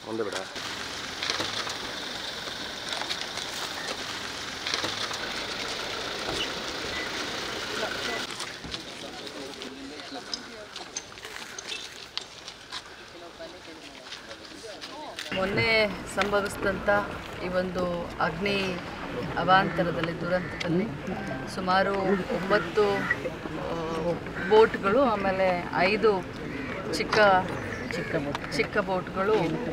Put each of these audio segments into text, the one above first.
ಒಂದೇ ಬೇಡ ಮೊನ್ನೆ ಸಂಭವಿಸಿದಂಥ ಈ ಒಂದು ಅಗ್ನಿ ಅವಾಂತರದಲ್ಲಿ ದುರಂತದಲ್ಲಿ ಸುಮಾರು ಒಂಬತ್ತು ಆ, ಬೋಟ್ಗಳು ಆಮೇಲೆ ಐದು ಚಿಕ್ಕ ಚಿಕ್ಕ ಬೋಟ್ ಚಿಕ್ಕ ಬೋಟ್ಗಳು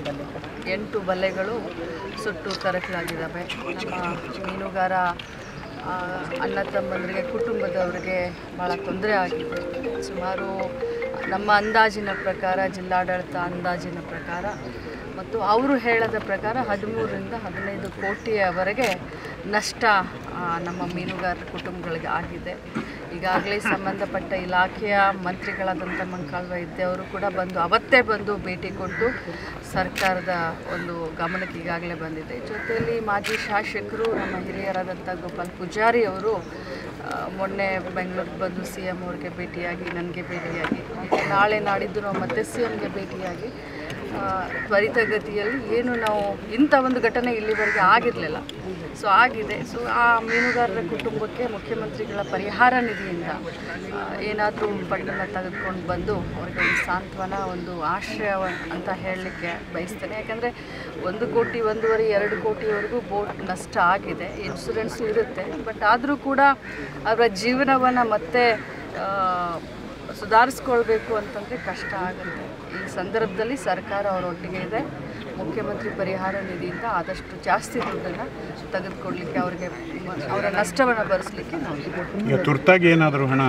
ಎಂಟು ಬಲೆಗಳು ಸುಟ್ಟು ಕರಕಲಾಗಿದ್ದಾವೆ ನಮ್ಮ ಮೀನುಗಾರ ಆ, ಅಣ್ಣ ತಮ್ಮಂದರಿಗೆ ಕುಟುಂಬದವರಿಗೆ ಭಾಳ ತೊಂದರೆ ಆಗಿದೆ ಸುಮಾರು ನಮ್ಮ ಅಂದಾಜಿನ ಪ್ರಕಾರ ಜಿಲ್ಲಾಡಳಿತ ಅಂದಾಜಿನ ಪ್ರಕಾರ ಮತ್ತು ಅವರು ಹೇಳದ ಪ್ರಕಾರ ಹದಿಮೂರರಿಂದ ಹದಿನೈದು ಕೋಟಿಯವರೆಗೆ ನಷ್ಟ ಆ, ನಮ್ಮ ಮೀನುಗಾರರ ಕುಟುಂಬಗಳಿಗೆ ಆಗಿದೆ ಈಗಾಗಲೇ ಸಂಬಂಧಪಟ್ಟ ಇಲಾಖೆಯ ಮಂತ್ರಿಗಳಾದಂಥ ಮಂಕಾಳ್ ವೈದ್ಯ ಅವರು ಕೂಡ ಬಂದು ಅವತ್ತೇ ಬಂದು ಭೇಟಿ ಕೊಟ್ಟು ಸರ್ಕಾರದ ಒಂದು ಗಮನಕ್ಕೆ ಈಗಾಗಲೇ ಬಂದಿದೆ ಜೊತೆಯಲ್ಲಿ ಮಾಜಿ ಶಾಸಕರು ನಮ್ಮ ಹಿರಿಯರಾದಂಥ ಗೋಪಾಲ್ ಪೂಜಾರಿ ಅವರು ಆ, ಮೊನ್ನೆ ಬೆಂಗಳೂರಿಗೆ ಬಂದು ಸಿ ಎಮ್ ಅವ್ರಿಗೆ ಭೇಟಿಯಾಗಿ ನನಗೆ ಭೇಟಿಯಾಗಿ ನಾಳೆ ನಾಡಿದ್ದು ನಾವು ಮತ್ತೆ ಸಿ ಎಮ್ಗೆ ಭೇಟಿಯಾಗಿ ಆ, ತ್ವರಿತಗತಿಯಲ್ಲಿ ಏನು ನಾವು ಇಂಥ ಒಂದು ಘಟನೆ ಇಲ್ಲಿವರೆಗೆ ಆಗಿರಲಿಲ್ಲ ಸೊ ಆಗಿದೆ ಸೊ ಆ ಮೀನುಗಾರರ ಕುಟುಂಬಕ್ಕೆ ಮುಖ್ಯಮಂತ್ರಿಗಳ ಪರಿಹಾರ ನಿಧಿಯಿಂದ ಏನಾದರೂ ಫಂಡನ್ನು ತೆಗೆದುಕೊಂಡು ಬಂದು ಅವ್ರಿಗೆ ಒಂದು ಸಾಂತ್ವನ ಒಂದು ಆಶ್ರಯ ಅಂತ ಹೇಳಲಿಕ್ಕೆ ಬಯಸ್ತೇನೆ ಯಾಕಂದರೆ ಒಂದು ಕೋಟಿ ಒಂದೂವರೆ ಎರಡು ಕೋಟಿವರೆಗೂ ಬೋಟ್ ನಷ್ಟ ಆಗಿದೆ ಇನ್ಶೂರೆನ್ಸ್ ಇರುತ್ತೆ ಬಟ್ ಆದರೂ ಕೂಡ ಅವರ ಜೀವನವನ್ನು ಮತ್ತೆ ಆ, ಸುಧಾರಿಸ್ಕೊಳ್ಬೇಕು ಅಂತಂದರೆ ಕಷ್ಟ ಆಗುತ್ತೆ ಈ ಸಂದರ್ಭದಲ್ಲಿ ಸರ್ಕಾರ ಅವರೊಟ್ಟಿಗೆ ಇದೆ ಮುಖ್ಯಮಂತ್ರಿ ಪರಿಹಾರ ನಿಧಿಯಿಂದ ಆದಷ್ಟು ಜಾಸ್ತಿ ದುಡ್ಡನ್ನು ತೆಗೆದುಕೊಡ್ಲಿಕ್ಕೆ ಅವರಿಗೆ ಮ- ಅವರ ನಷ್ಟವನ್ನು ಭರಿಸಲಿಕ್ಕೆ ನಾವು ಇದ್ದೀವಿ. ಈಗ ತುರ್ತಾಗಿ ಏನಾದರೂ ಹಣ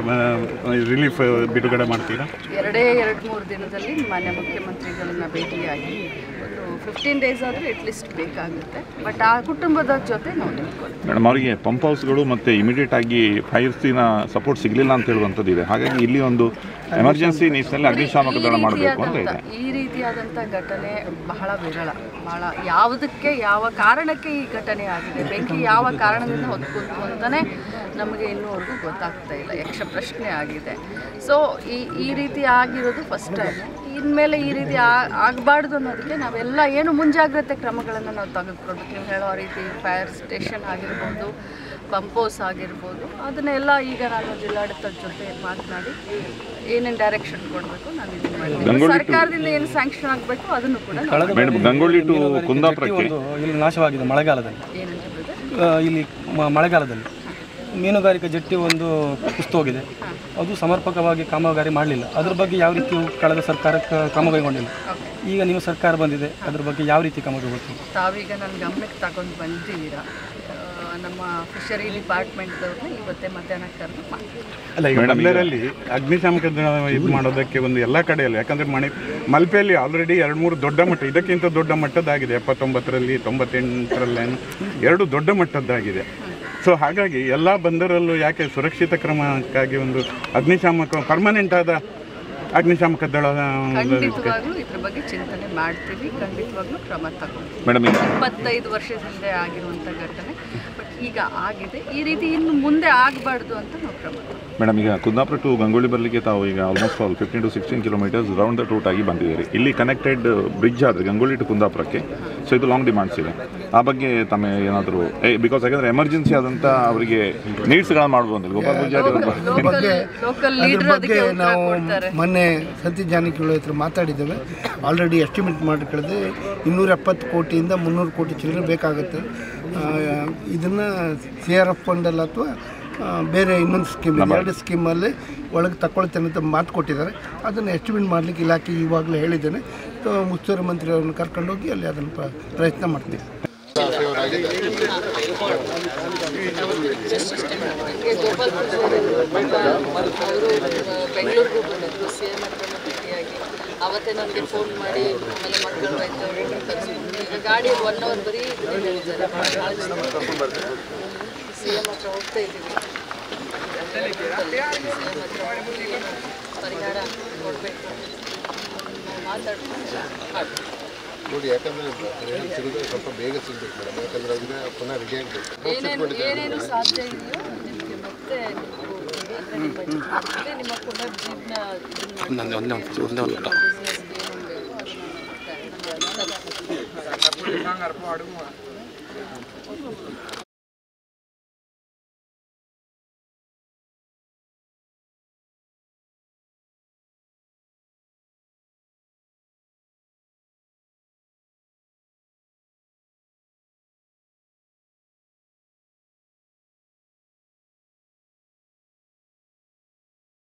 ರಿಲೀಫ್ ಬಿಡುಗಡೆ ಮಾಡ್ತೀರಾ ಎರಡೇ ಎರಡು ಮೂರು ದಿನದಲ್ಲಿ ಮಾನ್ಯ ಮುಖ್ಯಮಂತ್ರಿಗಳನ್ನ ಭೇಟಿಯಾಗಿ ಒಂದು ಫಿಫ್ಟೀನ್ ಡೇಸ್ ಆದರೂ ಅಟ್ಲೀಸ್ಟ್ ಬೇಕಾಗುತ್ತೆ ಬಟ್ ಆ ಕುಟುಂಬದ ಜೊತೆ ನಾವು ನಿಂತ್ಕೊಳ್ತೀವಿ ಮೇಡಮ್ ಅವರಿಗೆ ಪಂಪ್ ಹೌಸ್ಗಳು ಮತ್ತು ಇಮಿಡಿಯೇಟ್ ಆಗಿ ಫೈರ್ಸಿನ ಸಪೋರ್ಟ್ ಸಿಗಲಿಲ್ಲ ಅಂತ ಹೇಳುವಂಥದ್ದು ಇದೆ ಹಾಗಾಗಿ ಇಲ್ಲಿ ಒಂದು ಎಮರ್ಜೆನ್ಸಿ ನಿಟ್ಟಿನಲ್ಲಿ ಅಗ್ನಿಶಾಮಕ ದಳ ಮಾಡಬೇಕು ಅಂತ ಇದೆ ಈ ರೀತಿಯಾದಂಥ ಘಟನೆ ಬಹಳ ವಿರಳ ಬಹಳ ಯಾವುದಕ್ಕೆ ಯಾವ ಕಾರಣಕ್ಕೆ ಈ ಘಟನೆ ಆಗಿದೆ ಬೆಂಕಿ ಯಾವ ಕಾರಣದಿಂದ ಹೊತ್ಕೊಂತು ಅಂತಲೇ ನಮಗೆ ಇನ್ನೂವರೆಗೂ ಗೊತ್ತಾಗ್ತಾ ಇಲ್ಲ ಯಕ್ಷ ಪ್ರಶ್ನೆ ಆಗಿದೆ ಸೊ ಈ ಈ ರೀತಿ ಆಗಿರೋದು ಫಸ್ಟ್ ಟೈಮ್ ಇನ್ಮೇಲೆ ಈ ರೀತಿ ಆಗಬಾರ್ದು ಅನ್ನೋದಕ್ಕೆ ನಾವೆಲ್ಲ ಏನು ಮುಂಜಾಗ್ರತೆ ಕ್ರಮಗಳನ್ನು ನಾವು ತೆಗೆದುಕೊಳ್ಬೇಕು ನೀವು ಹೇಳೋ ರೀತಿ ಫೈರ್ ಸ್ಟೇಷನ್ ಆಗಿರ್ಬೋದು ಪಂಪೋಸ್ ಆಗಿರ್ಬೋದು ಅದನ್ನೆಲ್ಲ ಈಗ ನಾನು ಜಿಲ್ಲಾಡಳಿತದ ಜೊತೆ ಮಾತನಾಡಿ ಏನೇನು ಡೈರೆಕ್ಷನ್ ಕೊಡಬೇಕು ನಾನು ಇದನ್ನು ಮಾಡ್ತೀನಿ ಗಂಗೊಳ್ಳಿ to- ಸರ್ಕಾರದಿಂದ ಏನು ಸ್ಯಾಂಕ್ಷನ್ ಆಗಬೇಕು ಅದನ್ನು ಕೂಡ ನಾವು ಮೇಡಮ್ ಗಂಗೊಳ್ಳಿ ಟು ಕುಂದಾಪುರಕ್ಕೆ ಒಂದು ಇಲ್ಲಿ ನಾಶವಾಗಿದೆ ಮಳೆಗಾಲದಲ್ಲಿ ಏನಂತ brother? ಆ, ಇಲ್ಲಿ ಮ- ಮಳೆಗಾಲದಲ್ಲಿ ಮೀನುಗಾರಿಕೆ ಜಟ್ಟಿ ಒಂದು ಕುಸ್ತು ಹೋಗಿದೆ ಅದು ಸಮರ್ಪಕವಾಗಿ ಕಾಮಗಾರಿ ಮಾಡಲಿಲ್ಲ ಅದ್ರ ಬಗ್ಗೆ ಯಾವ ರೀತಿ ಕಳೆದ ಸರ್ಕಾರ ಕ- ಕ್ರಮ ಕೈಗೊಂಡಿಲ್ಲ ಈಗ ನೀವು ಸರ್ಕಾರ ಬಂದಿದೆ ಅದ್ರ ಬಗ್ಗೆ ಯಾವ ರೀತಿ ಕ್ರಮ ತಗೋತೀವಿ ತಾವೀಗ ನನ್ನ ಗಮನಕ್ಕೆ ತಗೊಂಡು ಬಂದಿದ್ದೀರಾ ಆ, ನಮ್ಮ ಫಿಶರಿ ಡಿಪಾರ್ಟ್ಮೆಂಟ್ದವ್ರನ್ನ ಇವತ್ತೇ ಮಧ್ಯಾಹ್ನ ಕರೆದು ಮಾಡ್ತೀನಿ ಅಲ್ಲ ಈಗ ಬಳ್ಳಾರಲ್ಲಿ ಅಗ್ನಿಶಾಮಕ ದಳ ಇದು ಮಾಡೋದಕ್ಕೆ ಒಂದು ಎಲ್ಲ ಕಡೆಯಲ್ಲೂ ಯಾಕಂದ್ರೆ ಮಣಿ ಮಲ್ಪೆಯಲ್ಲಿ ಆಲ್ರೆಡಿ ಎರಡು ಮೂರು ದೊಡ್ಡ ಮಟ್ಟ ಇದಕ್ಕಿಂತ ದೊಡ್ಡ ಮಟ್ಟದ್ದಾಗಿದೆ ಎಪ್ಪತ್ತೊಂಬತ್ತರಲ್ಲಿ ತೊಂಬತ್ತೆಂಟರಲ್ಲೇನು ಎರಡು ದೊಡ್ಡ ಮಟ್ಟದ್ದಾಗಿದೆ ಸೊ ಹಾಗಾಗಿ ಎಲ್ಲ ಬಂದರಲ್ಲೂ ಯಾಕೆ ಸುರಕ್ಷಿತ ಕ್ರಮಕ್ಕಾಗಿ ಒಂದು ಅಗ್ನಿಶಾಮಕ ಪರ್ಮನೆಂಟ್ ಆದ ಅಗ್ನಿಶಾಮಕ ದಳ ಖಂಡಿತವಾಗ್ಲೂ ಇದ್ರ ಬಗ್ಗೆ ಚಿಂತನೆ ಮಾಡ್ತೀವಿ ಖಂಡಿತವಾಗ್ಲೂ ಕ್ರಮ ತಗೊಳ್ತೀವಿ ಮೇಡಮ್ ಈಗ ಇಪ್ಪತ್ತೈದು ವರ್ಷದ ಹಿಂದೆ ಆಗಿರುವಂಥ ಘಟನೆ ಬಟ್ ಈಗ ಆಗಿದೆ ಈ ರೀತಿ ಇನ್ನು ಮುಂದೆ ಆಗಬಾರ್ದು ಅಂತ ನಾವು ಕ್ರಮ ತಗೊಳ್ತೀವಿ. ಮೇಡಮ್ ಈಗ ಕುಂದಾಪುರ ಟು ಗಂಗೊಳ್ಳಿ ಬರಲಿಕ್ಕೆ ತಾವು ಈಗ almost all fifteen to sixteen kilometers round the route ಆಗಿ ಬಂದಿದ್ದೀರಿ ಇಲ್ಲಿ ಕನೆಕ್ಟೆಡ್ ಬ್ರಿಡ್ಜ್ ಆದರೆ ಗಂಗೊಳ್ಳಿ ಟು ಕುಂದಾಪುರಕ್ಕೆ ಸೊ ಇದು ಲಾಂಗ್ ಡಿಮಾಂಡ್ಸ್ ಇದೆ ಆ ಬಗ್ಗೆ ತಮ್ಮ ಏನಾದರೂ ಬಿಕಾಸ್ ಯಾಕಂದರೆ ಎಮರ್ಜೆನ್ಸಿ ಆದಂಥ ಅವರಿಗೆ ನೀಡ್ಸ್ಗಳನ್ನ ಮಾಡ್ಬೋದು ಗೋಪಾಲ್ ಪೂಜಾರಿ ಅವರು ಲೋಕಲ್ ಲೋಕಲ್ ಲೀಡರ್ ಅದಕ್ಕೆ ಉತ್ತರ ನಾವು ಕೊಡ್ತಾರೆ ಮೊನ್ನೆ ಸತೀಶ್ ಜಾರಕಿಹೊಳಿ ಹತ್ರ ಮಾತಾಡಿದ್ದೇವೆ ಆಲ್ರೆಡಿ ಎಸ್ಟಿಮೇಟ್ ಮಾಡ್ಕೊಳ್ಳದೆ ಇನ್ನೂರ ಎಪ್ಪತ್ತು ಕೋಟಿಯಿಂದ ಮುನ್ನೂರು ಕೋಟಿ ಚಿಲ್ಲರೆ ಬೇಕಾಗುತ್ತೆ ಇದನ್ನು ಸಿ ಆರ್ ಎಫ್ ಫಂಡಲ್ಲಿ ಅಥವಾ ಆ, ಬೇರೆ ಇನ್ನೊಂದು ಸ್ಕೀಮ್ ಎರಡು ಸ್ಕೀಮಲ್ಲಿ ಒಳಗೆ ತಗೊಳ್ತೇನೆ ಅಂತ ಮಾತು ಕೊಟ್ಟಿದ್ದಾರೆ ಅದನ್ನು ಎಸ್ಟಿಮೇಟ್ ಮಾಡಲಿಕ್ಕೆ ಇಲಾಖೆ ಇವಾಗಲೇ ಹೇಳಿದ್ದೇನೆ ಸೊ ಮುಸ್ತುವರಿ ಮಂತ್ರಿ ಅವ್ರನ್ನ ಕರ್ಕೊಂಡೋಗಿ ಅಲ್ಲಿ ಅದನ್ನು ಪ್ರ- ಪ್ರಯತ್ನ ಮಾಡ್ತೀವಿ ನನಗೆ ಗೋಪಾಲ್ ಪೂಜಾರಿ ಅವರು ಬೆಂಗಳೂರಿಗೂ ಬಂದಿದ್ರು ಸಿ ಎಂ ಹತ್ರ ಭೇಟಿಯಾಗಿ ಅವತ್ತೇ ನನಗೆ ಫೋನ್ ಮಾಡಿ ಆಮೇಲೆ ಮಕ್ಕಳು ಆಯ್ತು ಅವ್ರನ್ನ ಕರ್ಸ್ಕೊಂಡು ಈಗ ಗಾಡಿ ಒನ್ ಅವರ್ ಬರೀ ಇದನ್ನೇ ಹೇಳಿದ್ದಾರೆ ಸಿ ಎಂ ಹತ್ರ ಹೋಗ್ತಾ ಇದ್ದೀವಿ ಸಿ ಎಂ ಹತ್ರ ಹೋಗಿ ಏನು ಪರಿಹಾರ ಕೊಡಬೇಕು ಮಾತಾಡ್ಕೊಂಡು ಮಾಡ್ತೀವಿ ನೋಡಿ ಯಾಕಂದ್ರೆ ಏನು ಸಿಗೋದು ಸ್ವಲ್ಪ ಬೇಗ ಸಿಗ್ಬೇಕು ಮೇಡಮ್ ಯಾಕಂದ್ರೆ ಅದನ್ನ ಪುನಃ ರೆಡಿ ಆಗಬೇಕು ಏನೇನು ಏನೇನು ಸಾಧ್ಯ ಇದೆಯೋ ನಿಮಗೆ ಮತ್ತೆ ಅಂದರೆ ನಿಮ್ಮ ಮತ್ತೆ ನಿಮ್ಮ ಪುನರ್ಜೀವನ ಬಿಸ್ನೆಸ್ಗೆ ಏನು ಬೇಕು ಅದನ್ನ